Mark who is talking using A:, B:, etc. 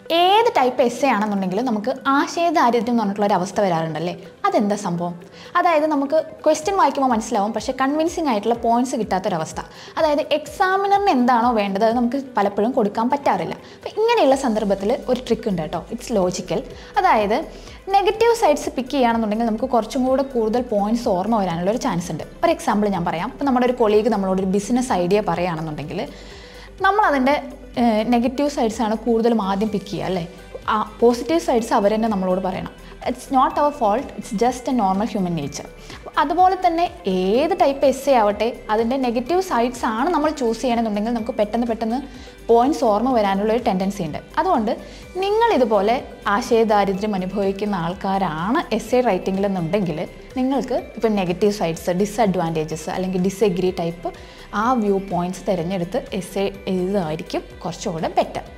A: ഏത് type S A ആണെന്നുണ്ടെങ്കിലും നമുക്ക് ആശയദാരിദ്ര്യം എന്ന് പറഞ്ഞിട്ടുള്ള ഒരു അവസ്ഥ വരാറുണ്ടല്ലേ അതെന്താ സംഭവം അതായത് നമുക്ക് ക്വസ്റ്റ്യൻ വായിക്കുമ്പോൾ മനസ്സിലാവും പക്ഷേ കൺവിൻസിങ് ആയിട്ടുള്ള പോയിന്റ്സ് കിട്ടാത്തൊരവസ്ഥ അതായത് എക്സാമിനറിന് എന്താണോ വേണ്ടത് അത് നമുക്ക് പലപ്പോഴും കൊടുക്കാൻ പറ്റാറില്ല അപ്പോൾ ഇങ്ങനെയുള്ള സന്ദർഭത്തിൽ ഒരു ട്രിക്ക് ഉണ്ട് കേട്ടോ ഇറ്റ്സ് ലോജിക്കൽ അതായത് നെഗറ്റീവ് സൈഡ്സ് പിക്ക് ചെയ്യുകയാണെന്നുണ്ടെങ്കിൽ നമുക്ക് കുറച്ചും കൂടെ കൂടുതൽ പോയിന്റ്സ് ഓർമ്മ വരാനുള്ള ഒരു ചാൻസ് ഉണ്ട് ഒരു എക്സാമ്പിൾ ഞാൻ പറയാം ഇപ്പോൾ നമ്മുടെ ഒരു കൊളീഗ് നമ്മളോട് ഒരു ബിസിനസ് ഐഡിയ പറയുകയാണെന്നുണ്ടെങ്കിൽ നമ്മളതിൻ്റെ നെഗറ്റീവ് സൈഡ്സ് ആണ് കൂടുതലും ആദ്യം പിക്ക് ചെയ്യുക അല്ലേ ആ പോസിറ്റീവ് സൈഡ്സ് അവർ തന്നെ നമ്മളോട് പറയണം ഇറ്റ്സ് നോട്ട് അവർ fault it's just a normal human nature അതുപോലെ തന്നെ ഏത് ടൈപ്പ് എസ് എ ആവട്ടെ അതിൻ്റെ നെഗറ്റീവ് സൈഡ്സ് ആണ് നമ്മൾ ചൂസ് ചെയ്യണമെന്നുണ്ടെങ്കിൽ നമുക്ക് പെട്ടെന്ന് പെട്ടെന്ന് പോയിന്റ്സ് ഓർമ്മ വരാനുള്ള ഒരു ടെൻഡൻസി ഉണ്ട് അതുകൊണ്ട് നിങ്ങൾ ഇതുപോലെ ആശയദാരിദ്ര്യം അനുഭവിക്കുന്ന ആൾക്കാരാണ് എസ് എ റൈറ്റിംഗിൽ എന്നുണ്ടെങ്കിൽ നിങ്ങൾക്ക് ഇപ്പം നെഗറ്റീവ് സൈഡ്സ് ഡിസഡ്വാൻറ്റേജസ് അല്ലെങ്കിൽ ഡിസഗ്രി ടൈപ്പ് ആ വ്യൂ പോയിന്റ്സ് തിരഞ്ഞെടുത്ത് എസ് എ എഴുതുന്നതായിരിക്കും കുറച്ചുകൂടെ ബെറ്റർ